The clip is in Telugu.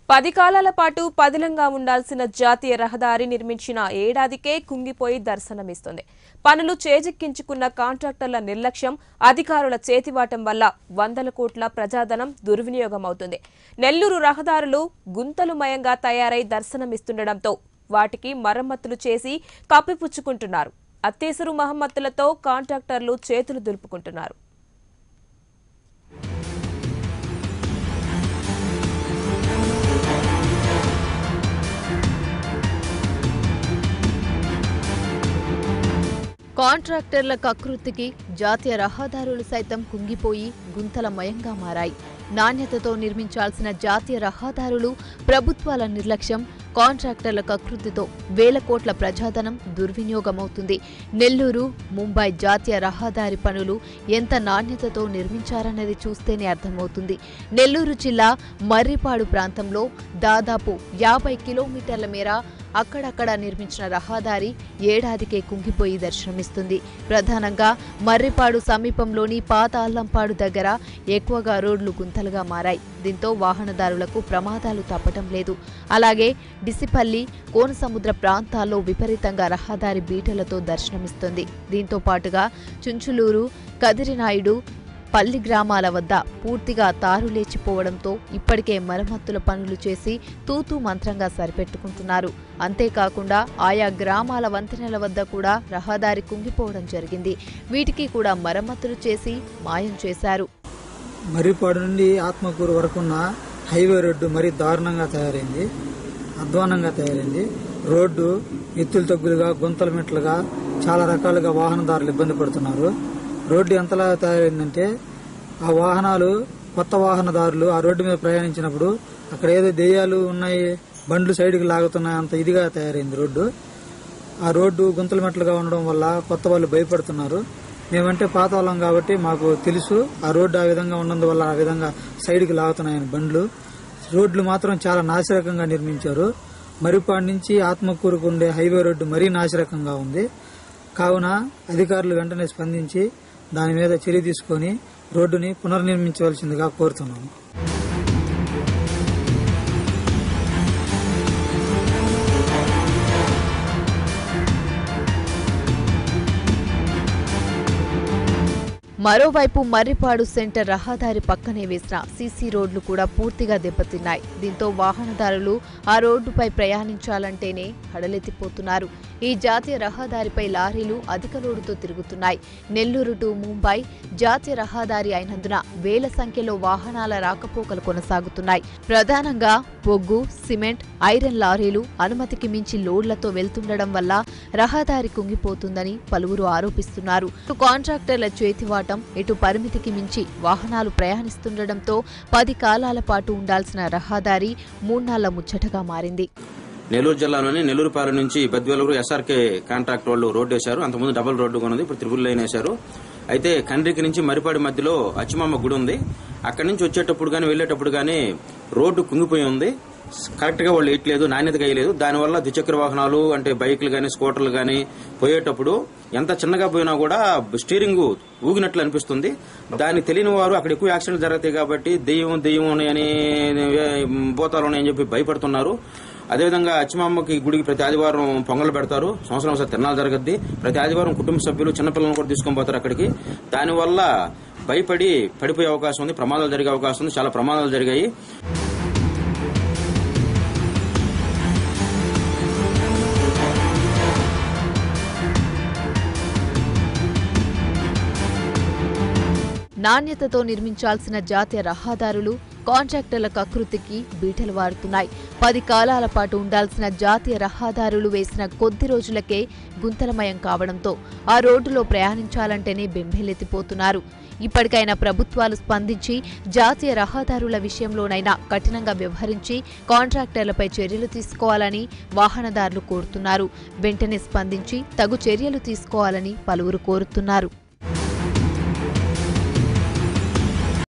పది కాలాల పాటు పదిలంగా ఉండాల్సిన జాతీయ రహదారి నిర్మించిన ఏడాదికే కుంగిపోయి దర్శనమిస్తుంది పనులు చేజెక్కించుకున్న కాంట్రాక్టర్ల నిర్లక్ష్యం అధికారుల చేతివాటం వల్ల వందల కోట్ల ప్రజాధనం దుర్వినియోగం అవుతుంది నెల్లూరు రహదారులు గుంతలుమయంగా తయారై దర్శనమిస్తుండటంతో వాటికి మరమ్మతులు చేసి కప్పిపుచ్చుకుంటున్నారు అత్తేసరు మహమ్మతులతో కాంట్రాక్టర్లు చేతులు దులుపుకుంటున్నారు కాంట్రాక్టర్ల కకృతికి జాతీయ రహదారులు సైతం కుంగిపోయి గుంతలమయంగా మారాయి నాణ్యతతో నిర్మించాల్సిన జాతీయ రహదారులు ప్రభుత్వాల నిర్లక్ష్యం కాంట్రాక్టర్ల కకృతితో వేల కోట్ల ప్రజాధనం దుర్వినియోగమవుతుంది నెల్లూరు ముంబై జాతీయ రహదారి పనులు ఎంత నాణ్యతతో నిర్మించారన్నది చూస్తేనే అర్థమవుతుంది నెల్లూరు జిల్లా మర్రిపాడు ప్రాంతంలో దాదాపు యాభై కిలోమీటర్ల మేర అక్కడక్కడ నిర్మించిన రహదారి ఏడాదికే కుంగిపోయి దర్శనమిస్తుంది ప్రధానంగా మర్రిపాడు సమీపంలోని పాత అల్లంపాడు దగ్గర ఎక్కువగా రోడ్లు గుంతలుగా మారాయి దీంతో వాహనదారులకు ప్రమాదాలు తప్పటం లేదు అలాగే డిసిపల్లి కోనసముద్ర ప్రాంతాల్లో విపరీతంగా రహదారి బీటలతో దర్శనమిస్తుంది దీంతో పాటుగా చుంచులూరు కదిరినాయుడు పల్లి గ్రామాల వద్ద పూర్తిగా తారు లేచిపోవడంతో ఇప్పటికే మరమ్మతుల పనులు చేసి తూతూ మంత్రంగా సరిపెట్టుకుంటున్నారు అంతేకాకుండా ఆయా గ్రామాల వంతెనల వద్ద కూడా రహదారి కుంగిపోవడం జరిగింది వీటికి కూడా మరమ్మతులు చేసి మాయం చేశారు మర్రిపాడు నుండి ఆత్మకూరు వరకు ఉన్న హైవే రోడ్డు మరీ దారుణంగా తయారైంది అధ్వానంగా తయారైంది రోడ్డు ఎత్తులు తగ్గులుగా గుంతల మెట్లుగా చాలా రకాలుగా వాహనదారులు ఇబ్బంది పడుతున్నారు రోడ్డు ఎంతలా తయారైందంటే ఆ వాహనాలు కొత్త వాహనదారులు ఆ రోడ్డు మీద ప్రయాణించినప్పుడు అక్కడ ఏదో దెయ్యాలు ఉన్నాయి బండ్లు సైడ్కి లాగుతున్నాయి అంత ఇదిగా తయారైంది రోడ్డు ఆ రోడ్డు గుంతల మెట్లుగా ఉండడం వల్ల కొత్త వాళ్ళు భయపడుతున్నారు మేమంటే పాత వాళ్ళం కాబట్టి మాకు తెలుసు ఆ రోడ్డు ఆ విధంగా ఉన్నందువల్ల ఆ విధంగా సైడ్కి లాగుతున్నాయని బండ్లు రోడ్లు మాత్రం చాలా నాసిరకంగా నిర్మించారు మరిపాడు నుంచి ఆత్మకూరుకు ఉండే హైవే రోడ్డు మరీ నాసిరకంగా ఉంది కావున అధికారులు వెంటనే స్పందించి దాని మీద చర్య తీసుకొని రోడ్డుని పునర్నిర్మించవలసిందిగా కోరుతున్నాము మరోవైపు మర్రిపాడు సెంటర్ రహదారి పక్కనే వేసిన సీసీ రోడ్లు కూడా పూర్తిగా దెబ్బతిన్నాయి దీంతో వాహనదారులు ఆ రోడ్డుపై ప్రయాణించాలంటేనే హడలెత్తిపోతున్నారు ఈ జాతీయ రహదారిపై లారీలు అధిక లోడుతో తిరుగుతున్నాయి నెల్లూరు టు ముంబై జాతీయ రహదారి అయినందున వేల సంఖ్యలో వాహనాల రాకపోకలు కొనసాగుతున్నాయి ప్రధానంగా బొగ్గు సిమెంట్ ఐరన్ లారీలు అనుమతికి మించి లోడ్లతో వెళ్తుండడం వల్ల రహదారి కుంగిపోతుందని పలువురు ఆరోపిస్తున్నారు ఇటు కాంట్రాక్టర్ల చేతివాటం ఇటు పరిమితికి మించి వాహనాలు ప్రయాణిస్తుండటంతో పది కాలాల పాటు ఉండాల్సిన రహదారి మూన్నాళ్ల ముచ్చటగా మారింది నెల్లూరు జిల్లాలోని నెల్లూరుపాలెం నుంచి బద్వేలూరు ఎస్ఆర్కే కాంట్రాక్ట్ వాళ్ళు రోడ్డు వేశారు అంతకుముందు డబుల్ రోడ్డు ఉన్నది ఇప్పుడు త్రిపుల్ లైన్ వేశారు అయితే కండ్రికి నుంచి మరిపాడి మధ్యలో అచ్చిమామ గుడి ఉంది అక్కడి నుంచి వచ్చేటప్పుడు కానీ వెళ్ళేటప్పుడు కానీ రోడ్డు కుంగిపోయి ఉంది కరెక్ట్ గా వాళ్ళు వేయట్లేదు నాణ్యతగా వేయలేదు దానివల్ల ద్విచక్ర వాహనాలు అంటే బైకులు కానీ స్కూటర్లు కానీ పోయేటప్పుడు ఎంత చిన్నగా పోయినా కూడా స్టీరింగ్ ఊగినట్లు అనిపిస్తుంది దాన్ని తెలియని వారు అక్కడ ఎక్కువ యాక్సిడెంట్ జరుగుతాయి కాబట్టి దెయ్యం దెయ్యం ఉన్నాయని భూతాలు ఉన్నాయని చెప్పి భయపడుతున్నారు అదేవిధంగా అచ్చిమామ్మకి గుడికి ప్రతి ఆదివారం పొంగలు పెడతారు సంవత్సరం ఒకసారి తిరణాలు జరగద్ది ప్రతి ఆదివారం కుటుంబ సభ్యులు చిన్నపిల్లలను కూడా తీసుకొని పోతారు అక్కడికి దానివల్ల భయపడి పడిపోయే అవకాశం ఉంది ప్రమాదాలు జరిగే అవకాశం ఉంది చాలా ప్రమాదాలు జరిగాయి నాణ్యతతో నిర్మించాల్సిన జాతీయ రహదారులు కాంట్రాక్టర్ల కకృతికి బీటలు వారుతున్నాయి పది కాలాల పాటు ఉండాల్సిన జాతీయ రహదారులు వేసిన కొద్ది రోజులకే గుంతలమయం కావడంతో ఆ రోడ్డులో ప్రయాణించాలంటేనే బెంబేలెత్తిపోతున్నారు ఇప్పటికైనా ప్రభుత్వాలు స్పందించి జాతీయ రహదారుల విషయంలోనైనా కఠినంగా వ్యవహరించి కాంట్రాక్టర్లపై చర్యలు తీసుకోవాలని వాహనదారులు కోరుతున్నారు వెంటనే స్పందించి తగు చర్యలు తీసుకోవాలని పలువురు కోరుతున్నారు